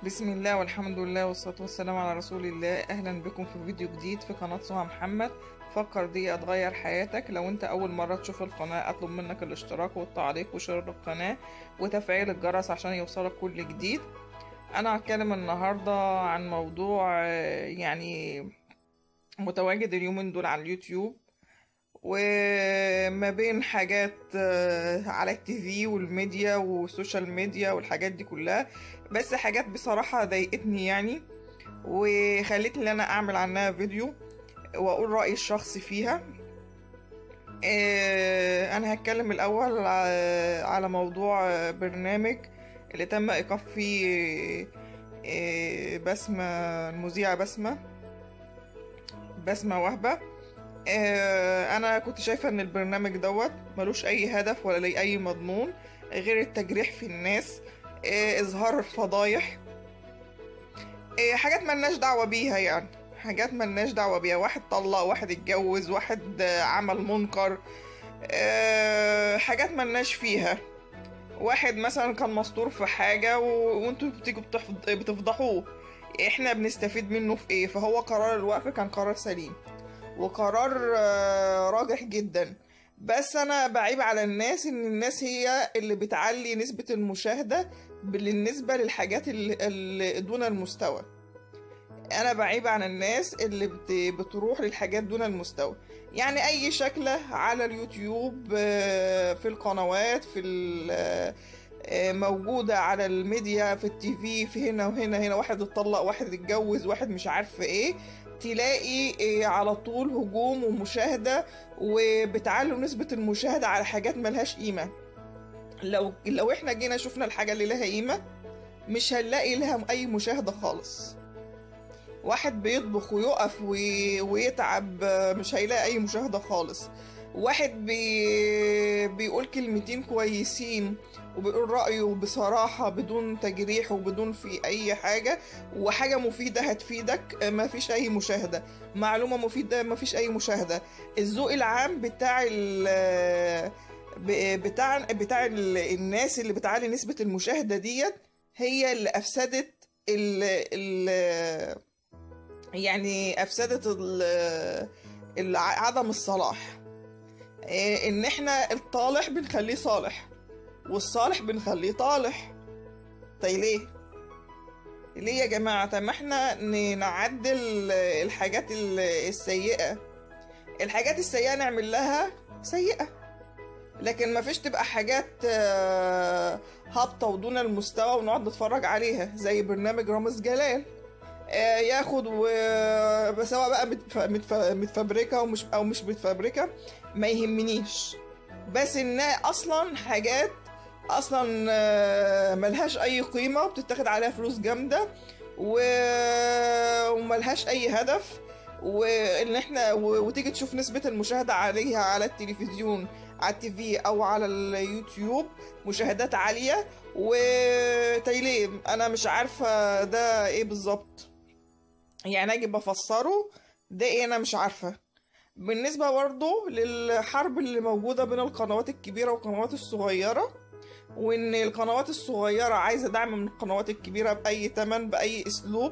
بسم الله والحمد لله والصلاة والسلام على رسول الله أهلا بكم في فيديو جديد في قناة سهى محمد فكر دي هتغير حياتك لو انت أول مرة تشوف القناة أطلب منك الاشتراك والتعليق وشير القناة وتفعيل الجرس عشان يوصلك كل جديد أنا هتكلم النهاردة عن موضوع آه، يعني متواجد اليومين دول على اليوتيوب وما بين حاجات آه، على التيفي والميديا والسوشيال ميديا والحاجات دي كلها بس حاجات بصراحة ضايقتني يعني وخلتني ان انا اعمل عنها فيديو واقول رأيي الشخصي فيها آه، انا هتكلم الاول ع- على موضوع آه، برنامج اللي تم ايقاف فيه آه، بسمة المذيعة بسمة بسمة وهبة آه، انا كنت شايفة ان البرنامج دوت ملوش اي هدف ولا ليه اي مضمون غير التجريح في الناس آه، اظهار الفضايح آه، حاجات ملناش دعوة بيها يعني حاجات ملناش دعوة بيها واحد طلق واحد اتجوز واحد آه، عمل منكر آه، حاجات ملناش فيها واحد مثلا كان مستور في حاجة و... وانتوا بتيجوا بتفض... بتفضحوه احنا بنستفيد منه في ايه فهو قرار الوقف كان قرار سليم وقرار آه، راجح جدا بس انا بعيب على الناس ان الناس هي اللي بتعلي نسبة المشاهدة بالنسبة للحاجات اللي, اللي دون المستوى انا بعيب على الناس اللي بت... بتروح للحاجات دون المستوى يعني اي شكلة على اليوتيوب آه، في القنوات في ال... آه، موجودة على الميديا في التيفي في هنا وهنا هنا واحد اتطلق واحد اتجوز واحد مش عارفة ايه تلاقي آه، على طول هجوم ومشاهدة وبتعلوا نسبة المشاهدة على حاجات ملهاش قيمة لو لو احنا جينا شفنا الحاجة اللي لها قيمة مش هنلاقي لها أي مشاهدة خالص واحد بيطبخ ويقف وي... ويتعب آه، مش هيلاقي أي مشاهدة خالص واحد بي... بيقول كلمتين كويسين وبيقول رأيه بصراحة بدون تجريح وبدون في أي حاجة وحاجة مفيدة هتفيدك آه، ما فيش أي مشاهدة معلومة مفيدة ما فيش أي مشاهدة الذوق العام بتاع ال ب- بتاع بتاع ال- الناس اللي بتعلي نسبة المشاهدة ديت هي اللي أفسدت ال ال يعني أفسدت ال ال- عدم الصلاح إيه، إن إحنا الطالح بنخليه صالح والصالح بنخليه طالح طيب ليه؟ ليه يا جماعة طب ما احنا ن- نعدل الحاجات ال- السيئة الحاجات السيئة نعمل لها سيئة لكن ما فيش تبقى حاجات آه، هابطة ودون المستوى ونقعد نتفرج عليها زي برنامج رامز جلال آه، ياخد و بس سواء بقى متف... متف... متفبركة ومش او مش متفبركة ما يهمنيش بس انها اصلا حاجات اصلا آه، ملهاش اي قيمة وبتتاخد عليها فلوس جامدة و... وملهاش اي هدف وان احنا و... وتيجي تشوف نسبة المشاهدة عليها على التلفزيون على التيفي او على اليوتيوب مشاهدات عالية وتيليه انا مش عارفة ده ايه بالظبط يعني اجي بفسره ده ايه انا مش عارفة بالنسبة برضه للحرب اللي موجودة بين القنوات الكبيرة والقنوات الصغيرة وان القنوات الصغيرة عايزة دعم من القنوات الكبيرة بأي تمن بأي اسلوب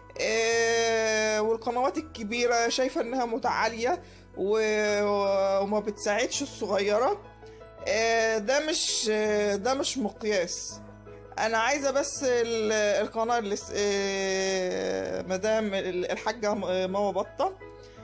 آه، والقنوات الكبيرة شايفة انها متعالية و- وما بتساعدش الصغيرة آه، ده مش آه، ده مش مقياس انا عايزة بس ال- القناة اللي س- آه، مدام الحاجة ماما بطة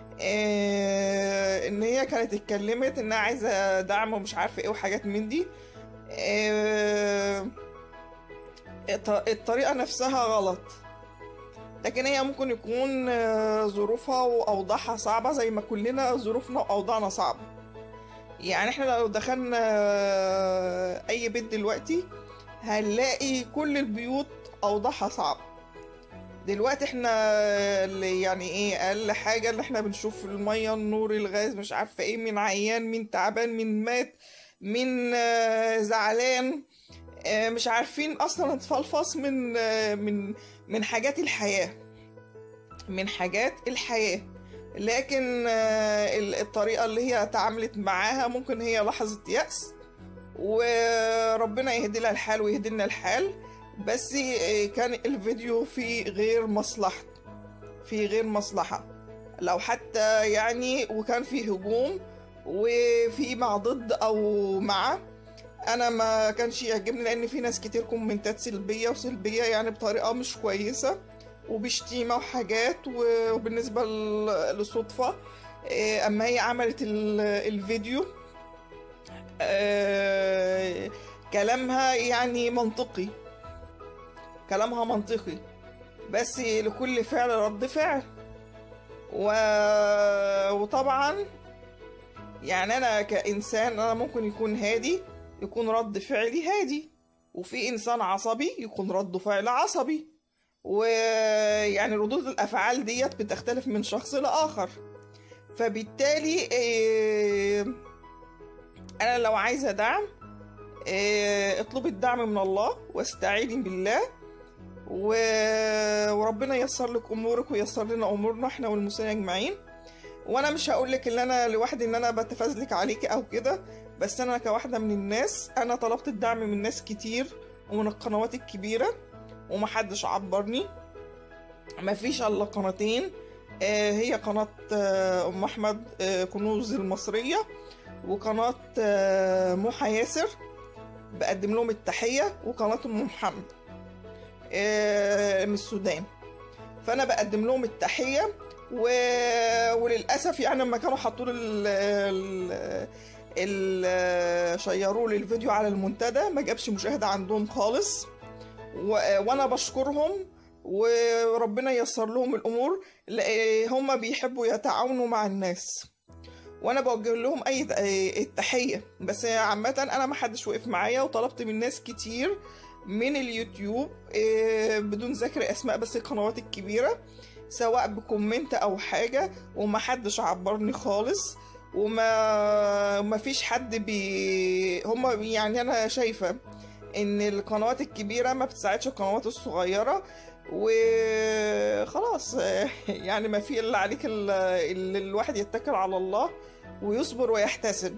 آه، ان هي كانت اتكلمت انها عايزة دعم ومش عارفة ايه وحاجات من دي آه، الط- الطريقة نفسها غلط لكن هي ممكن يكون آه، ظروفها وأوضاعها صعبة زي ما كلنا ظروفنا وأوضاعنا صعبة يعني احنا لو دخلنا آه، أي بيت دلوقتي هنلاقي كل البيوت أوضاعها صعبة دلوقتي احنا اللي يعني ايه اقل حاجة اللي احنا بنشوف المية النور الغاز مش عارفة ايه من عيان من تعبان من مات من آه، زعلان آه، مش عارفين اصلا نتفلفص من آه، من من حاجات الحياة من حاجات الحياة لكن آه، ال- الطريقة اللي هي تعاملت معاها ممكن هي لحظة يأس وربنا يهدي لها الحال ويهدي لنا الحال بس آه، كان الفيديو فيه غير مصلحة في غير مصلحة لو حتى يعني وكان فيه هجوم وفي مع ضد او مع انا ما كانش يعجبني لان في ناس كتير كومنتات سلبيه وسلبيه يعني بطريقه مش كويسه وبشتيمه وحاجات وبالنسبه ل- للصدفه إيه، اما هي عملت ال- الفيديو آه، كلامها يعني منطقي كلامها منطقي بس لكل فعل رد فعل و... وطبعا يعني انا كانسان انا ممكن يكون هادي يكون رد فعلي هادي وفي انسان عصبي يكون رد فعل عصبي ويعني ردود الافعال ديت بتختلف من شخص لاخر فبالتالي إيه، انا لو عايزه دعم إيه، اطلبي الدعم من الله واستعيني بالله و... وربنا ييسر لك امورك وييسر لنا امورنا احنا والمسلمين اجمعين وانا مش هقول لك ان انا لوحدي ان انا بتفازلك عليكي او كده بس انا كواحده من الناس انا طلبت الدعم من ناس كتير ومن القنوات الكبيره ومحدش عبرني مفيش الا قناتين آه، هي قناة آه، أم أحمد آه، كنوز المصرية وقناة آه، موحى ياسر بقدم لهم التحية وقناة أم محمد آه، من السودان فأنا بقدم لهم التحية و... وللأسف يعني لما كانوا حطوا ال... ال... ال... شيروا لي الفيديو على المنتدى ما جابش مشاهدة عندهم خالص و... وأنا بشكرهم وربنا ييسر لهم الامور لأ- هم بيحبوا يتعاونوا مع الناس وانا بوجه لهم اي أي- التحيه بس عامه انا ما حدش وقف معايا وطلبت من ناس كتير من اليوتيوب إيه، بدون ذكر اسماء بس القنوات الكبيره سواء بكومنت او حاجه وما حدش عبرني خالص وما ما فيش حد بي هم يعني انا شايفه ان القنوات الكبيره ما بتساعدش القنوات الصغيره وخلاص يعني ما في الا عليك الا إلا الواحد يتكل على الله ويصبر ويحتسب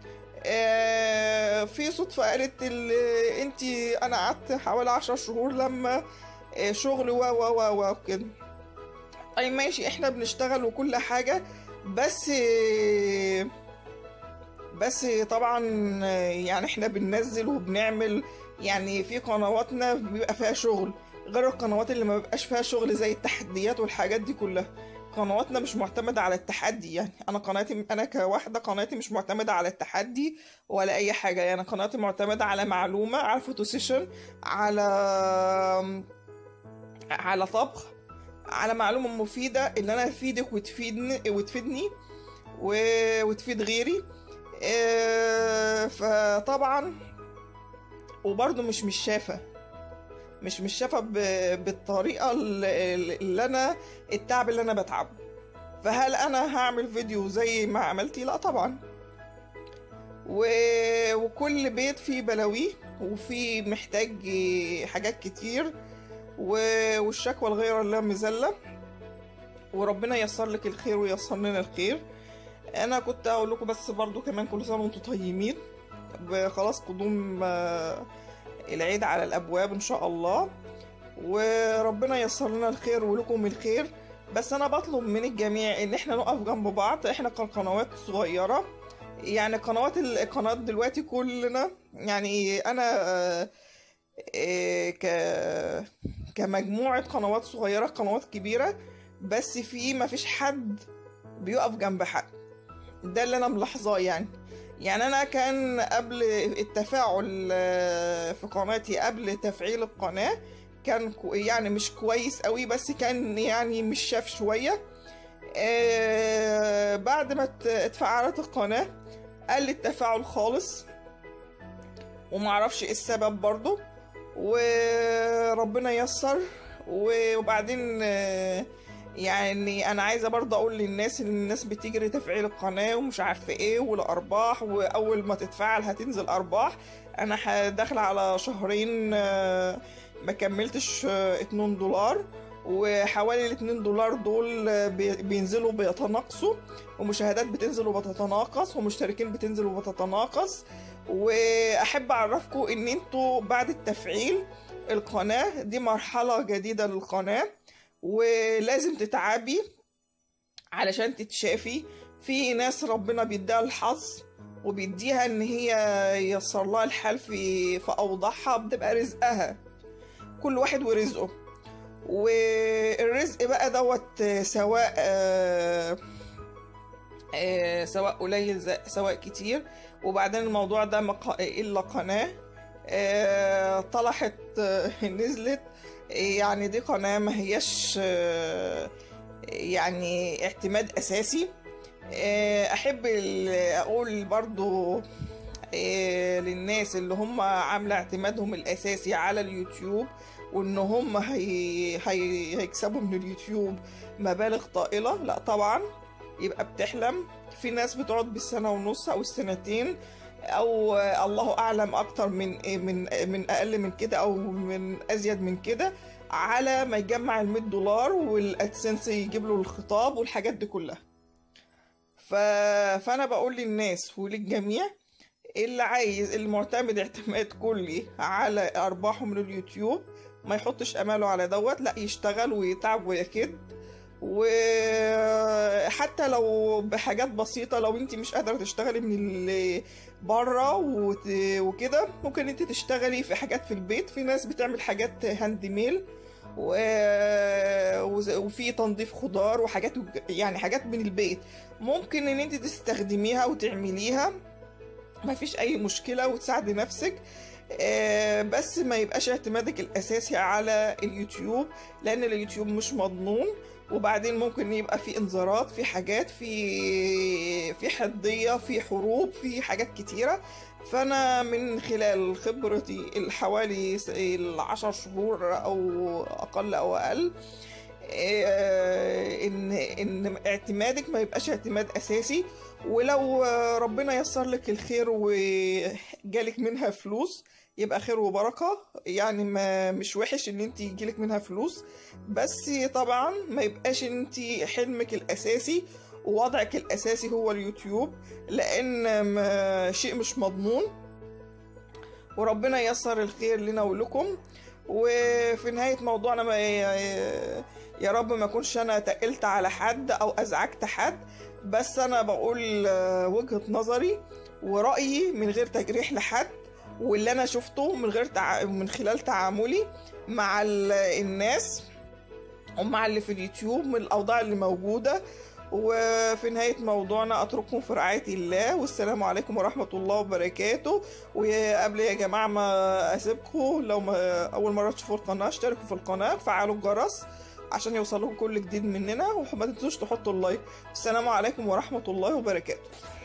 آه، في صدفة قالت انت انا قعدت حوالي عشر شهور لما آه، شغل و و و و كده اي ماشي احنا بنشتغل وكل حاجة بس آه، بس طبعا آه، يعني احنا بننزل وبنعمل يعني في قنواتنا بيبقى فيها شغل غير القنوات اللي ما بيبقاش فيها شغل زي التحديات والحاجات دي كلها قنواتنا مش معتمدة على التحدي يعني أنا قناتي أنا كواحدة قناتي مش معتمدة على التحدي ولا أي حاجة يعني قناتي معتمدة على معلومة على فوتو سيشن على على طبخ على معلومة مفيدة اللي أنا أفيدك وتفيدني وتفيدني و- وتفيد غيري آه، فطبعا وبرضه مش مش شافة مش مش شافة ب- بالطريقة اللي اللي أنا التعب اللي أنا بتعبه فهل أنا هعمل فيديو زي ما عملتي؟ لا طبعا و... وكل بيت فيه بلاويه وفيه محتاج حاجات كتير و... والشكوى لغير الله مذلة وربنا ييسر لك الخير وييسر لنا الخير انا كنت اقول لكم بس برضو كمان كل سنه وانتم طيبين خلاص قدوم آه، العيد على الابواب ان شاء الله وربنا ييسر لنا الخير ولكم الخير بس انا بطلب من الجميع ان احنا نقف جنب بعض احنا كقنوات صغيره يعني قنوات القنوات دلوقتي كلنا يعني انا آه، آه، ك كمجموعه قنوات صغيره قنوات كبيره بس في ما فيش حد بيقف جنب حد ده اللي انا ملاحظاه يعني يعني انا كان قبل التفاعل آه، في قناتي قبل تفعيل القناة كان كو- يعني مش كويس قوي بس كان يعني مش شاف شوية آه، بعد ما ات- اتفعلت القناة قل التفاعل خالص ومعرفش ايه السبب برضو وربنا يسر وبعدين آه، يعني انا عايزه برضه اقول للناس ان الناس بتجري تفعيل القناه ومش عارفه ايه والارباح واول ما تتفعل هتنزل ارباح انا ح- داخله على شهرين آه، ما كملتش آه، 2 دولار وحوالي ال 2 دولار دول آه، بي- بينزلوا بيتناقصوا ومشاهدات بتنزل وبتتناقص ومشتركين بتنزل وبتتناقص واحب اعرفكم ان انتوا بعد التفعيل القناة دي مرحلة جديدة للقناة ولازم تتعبي علشان تتشافي في ناس ربنا بيديها الحظ وبيديها ان هي ييسر لها الحال في في اوضاعها بتبقى رزقها كل واحد ورزقه والرزق بقى دوت سواء آه، آه، سواء قليل ز- سواء كتير وبعدين الموضوع ده مق- الا قناة آه، طلعت آه، نزلت يعني دي قناة ما هيش آه، يعني اعتماد اساسي آه، احب ال- اقول برضو آه، للناس اللي هم عامله اعتمادهم الاساسي على اليوتيوب وان هم هي... هي... هيكسبوا من اليوتيوب مبالغ طائله لا طبعا يبقى بتحلم في ناس بتقعد بالسنه ونص او السنتين او آه، الله اعلم اكتر من من من اقل من كده او من ازيد من كده على ما يجمع ال 100 دولار والادسنس يجيب له الخطاب والحاجات دي كلها ف... فانا بقول للناس وللجميع اللي عايز اللي معتمد اعتماد كلي على ارباحه من اليوتيوب ما يحطش اماله على دوت لا يشتغل ويتعب ويكد وحتى لو بحاجات بسيطة لو انت مش قادرة تشتغلي من اللي بره وت- وكده ممكن انت تشتغلي في حاجات في البيت في ناس بتعمل حاجات هاند ميل و... وز- وفي تنظيف خضار وحاجات يعني حاجات من البيت ممكن ان انت تستخدميها وتعمليها ما فيش اي مشكلة وتساعدي نفسك آه، بس ما يبقاش اعتمادك الاساسي على اليوتيوب لان اليوتيوب مش مضمون وبعدين ممكن يبقى في انذارات في حاجات في في حدية في حروب في حاجات كتيرة فانا من خلال خبرتي الحوالي س- العشر شهور او اقل او اقل آه، ان ان اعتمادك ما يبقاش اعتماد اساسي ولو آه، ربنا يسر لك الخير وجالك منها فلوس يبقى خير وبركة يعني ما مش وحش ان انت يجيلك منها فلوس بس طبعا ما يبقاش انت حلمك الاساسي ووضعك الاساسي هو اليوتيوب لان ما- شيء مش مضمون وربنا ييسر الخير لنا ولكم وفي نهاية موضوعنا ما يا رب ما اكونش انا تقلت على حد او ازعجت حد بس انا بقول آه، وجهة نظري ورأيي من غير تجريح لحد واللي انا شفته من غير تع... من خلال تعاملي مع ال- الناس ومع اللي في اليوتيوب من الاوضاع اللي موجودة وفي نهاية موضوعنا أترككم في رعاية الله والسلام عليكم ورحمة الله وبركاته وقبل يا جماعة ما أسيبكم لو ما أول مرة تشوفوا القناة اشتركوا في القناة فعلوا الجرس عشان يوصلكم كل جديد مننا وما تنسوش تحطوا اللايك السلام عليكم ورحمة الله وبركاته